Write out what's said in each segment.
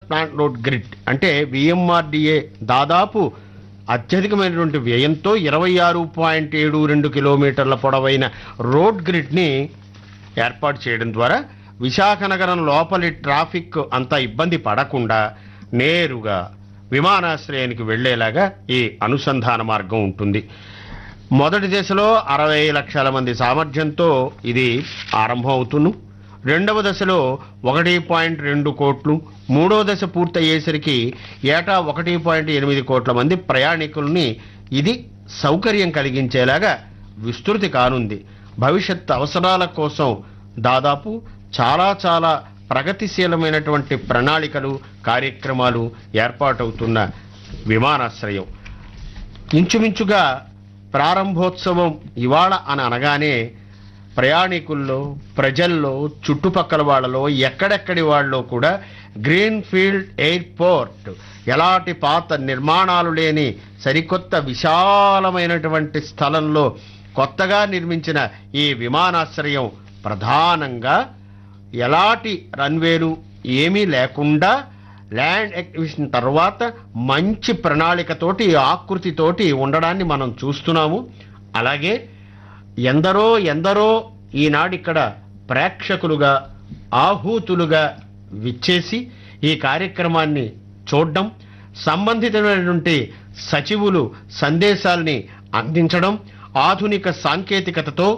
plant road grid అంటే VMRDA దాదాపు అత్యధికమైనటువంటి వ్యయంతో ఇరవై ఆరు పాయింట్ ఏడు రెండు కిలోమీటర్ల పొడవైన రోడ్ గ్రిడ్ని ఏర్పాటు చేయడం ద్వారా విశాఖ నగరం లోపలి ట్రాఫిక్ అంతా ఇబ్బంది పడకుండా నేరుగా విమానాశ్రయానికి వెళ్లేలాగా ఈ అనుసంధాన మార్గం ఉంటుంది మొదటి దశలో అరవై లక్షల మంది సామర్థ్యంతో ఇది ఆరంభం అవుతును రెండవ దశలో ఒకటి పాయింట్ రెండు కోట్లు మూడో దశ పూర్తయ్యేసరికి ఏటా ఒకటి పాయింట్ ఎనిమిది కోట్ల మంది ప్రయాణికుల్ని ఇది సౌకర్యం కలిగించేలాగా విస్తృతి కానుంది భవిష్యత్ అవసరాల కోసం దాదాపు చాలా చాలా ప్రగతిశీలమైనటువంటి ప్రణాళికలు కార్యక్రమాలు ఏర్పాటవుతున్న విమానాశ్రయం ఇంచుమించుగా ప్రారంభోత్సవం ఇవాళ అని అనగానే ప్రయాణికుల్లో ప్రజల్లో చుట్టుపక్కల వాళ్ళలో ఎక్కడెక్కడి వాళ్ళలో కూడా గ్రీన్ ఫీల్డ్ ఎయిర్పోర్ట్ ఎలాంటి పాత నిర్మాణాలు లేని సరికొత్త విశాలమైనటువంటి స్థలంలో కొత్తగా నిర్మించిన ఈ విమానాశ్రయం ప్రధానంగా ఎలాంటి రన్వేలు ఏమీ లేకుండా ల్యాండ్ ఎక్విజిషన్ తర్వాత మంచి ప్రణాళికతోటి ఆకృతితోటి ఉండడాన్ని మనం చూస్తున్నాము అలాగే ఎందరో ఎందరో ఈనాడు ఇక్కడ ప్రేక్షకులుగా ఆహూతులుగా విచ్చేసి ఈ కార్యక్రమాన్ని చూడడం సంబంధితమైనటువంటి సచివులు సందేశాల్ని అందించడం ఆధునిక సాంకేతికతతో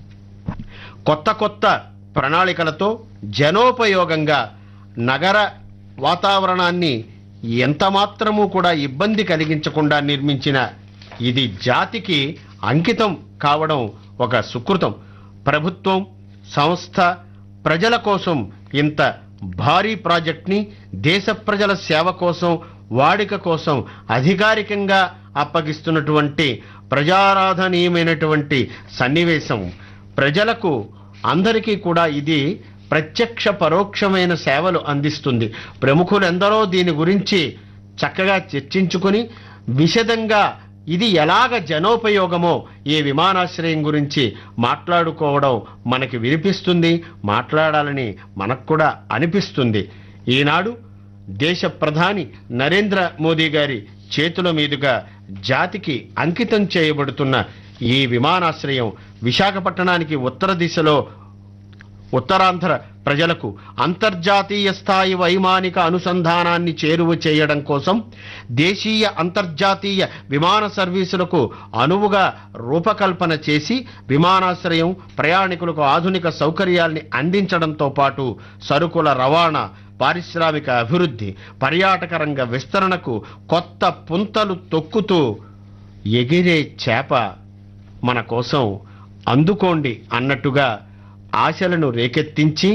కొత్త కొత్త ప్రణాళికలతో జనోపయోగంగా నగర వాతావరణాన్ని ఎంత మాత్రము కూడా ఇబ్బంది కలిగించకుండా నిర్మించిన ఇది జాతికి అంకితం కావడం ఒక సుకృతం ప్రభుత్వం సంస్థ ప్రజల కోసం ఇంత భారీ ప్రాజెక్ట్ని దేశ ప్రజల సేవ కోసం వాడిక కోసం అధికారికంగా అప్పగిస్తున్నటువంటి ప్రజారాధనీయమైనటువంటి సన్నివేశం ప్రజలకు అందరికీ కూడా ఇది ప్రత్యక్ష పరోక్షమైన సేవలు అందిస్తుంది ప్రముఖులు ఎందరో దీని గురించి చక్కగా చర్చించుకుని విశదంగా ఇది ఎలాగ జనోపయోగమో ఈ విమానాశ్రయం గురించి మాట్లాడుకోవడం మనకి వినిపిస్తుంది మాట్లాడాలని మనకు కూడా అనిపిస్తుంది ఈనాడు దేశ ప్రధాని నరేంద్ర మోదీ గారి చేతుల మీదుగా జాతికి అంకితం చేయబడుతున్న ఈ విమానాశ్రయం విశాఖపట్టణానికి ఉత్తర దిశలో ఉత్తరాంధ్ర ప్రజలకు అంతర్జాతీయ స్థాయి వైమానిక అనుసంధానాన్ని చేరువ చేయడం కోసం దేశీయ అంతర్జాతీయ విమాన సర్వీసులకు అనువుగా రూపకల్పన చేసి విమానాశ్రయం ప్రయాణికులకు ఆధునిక సౌకర్యాల్ని అందించడంతో పాటు సరుకుల రవాణా పారిశ్రామిక అభివృద్ధి పర్యాటక రంగ విస్తరణకు కొత్త పుంతలు తొక్కుతూ ఎగిరే చేప మన కోసం అందుకోండి అన్నట్టుగా ఆశలను రేకెత్తించి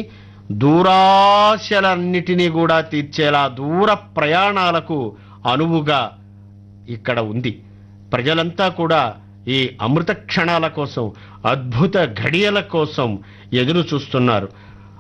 దూరాశలన్నిటినీ కూడా తీర్చేలా దూర ప్రయాణాలకు అనువుగా ఇక్కడ ఉంది ప్రజలంతా కూడా ఈ అమృత క్షణాల కోసం అద్భుత ఘడియల కోసం ఎదురు చూస్తున్నారు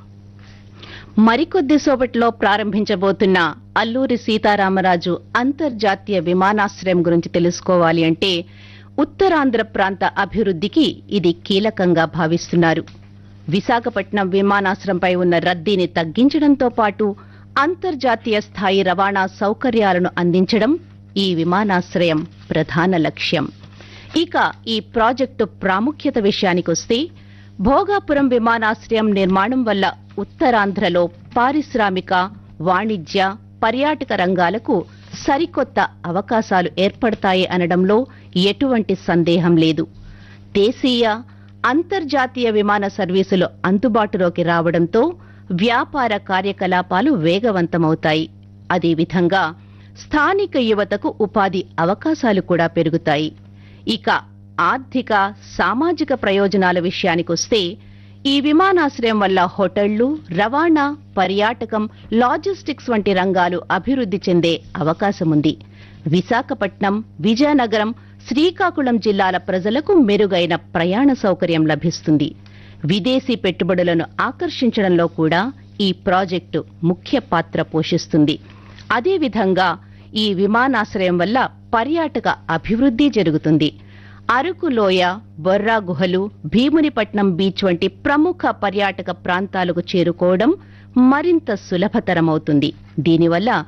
మరికొద్ది సేపట్లో ప్రారంభించబోతున్న అల్లూరి సీతారామరాజు అంతర్జాతీయ విమానాశ్రయం గురించి తెలుసుకోవాలి అంటే ఉత్తరాంధ్ర ప్రాంత అభివృద్ధికి ఇది కీలకంగా భావిస్తున్నారు విశాఖపట్నం విమానాశ్రయంపై ఉన్న రద్దీని తగ్గించడంతో పాటు అంతర్జాతీయ స్థాయి రవాణా సౌకర్యాలను అందించడం ఈ విమానాశ్రయం ప్రధాన లక్ష్యం ఇక ఈ ప్రాజెక్టు ప్రాముఖ్యత విషయానికొస్తే భోగాపురం విమానాశ్రయం నిర్మాణం వల్ల ఉత్తరాంధ్రలో పారిశ్రామిక వాణిజ్య పర్యాటక రంగాలకు సరికొత్త అవకాశాలు ఏర్పడతాయి అనడంలో ఎటువంటి సందేహం లేదు దేశీయ అంతర్జాతీయ విమాన సర్వీసులు అందుబాటులోకి రావడంతో వ్యాపార కార్యకలాపాలు వేగవంతమవుతాయి అదేవిధంగా స్థానిక యువతకు ఉపాధి అవకాశాలు కూడా పెరుగుతాయి ఇక ఆర్థిక సామాజిక ప్రయోజనాల విషయానికొస్తే ఈ విమానాశ్రయం వల్ల హోటళ్లు రవాణా పర్యాటకం లాజిస్టిక్స్ వంటి రంగాలు అభివృద్ధి చెందే అవకాశముంది విశాఖపట్నం విజయనగరం శ్రీకాకుళం జిల్లాల ప్రజలకు మెరుగైన ప్రయాణ సౌకర్యం లభిస్తుంది విదేశీ పెట్టుబడులను ఆకర్షించడంలో కూడా ఈ ప్రాజెక్టు ముఖ్య పాత్ర పోషిస్తుంది అదేవిధంగా ఈ విమానాశ్రయం వల్ల పర్యాటక అభివృద్ధి జరుగుతుంది అరకు లోయ బొర్రా గుహలు భీమునిపట్నం బీచ్ వంటి ప్రముఖ పర్యాటక ప్రాంతాలకు చేరుకోవడం మరింత సులభతరమవుతుంది దీనివల్ల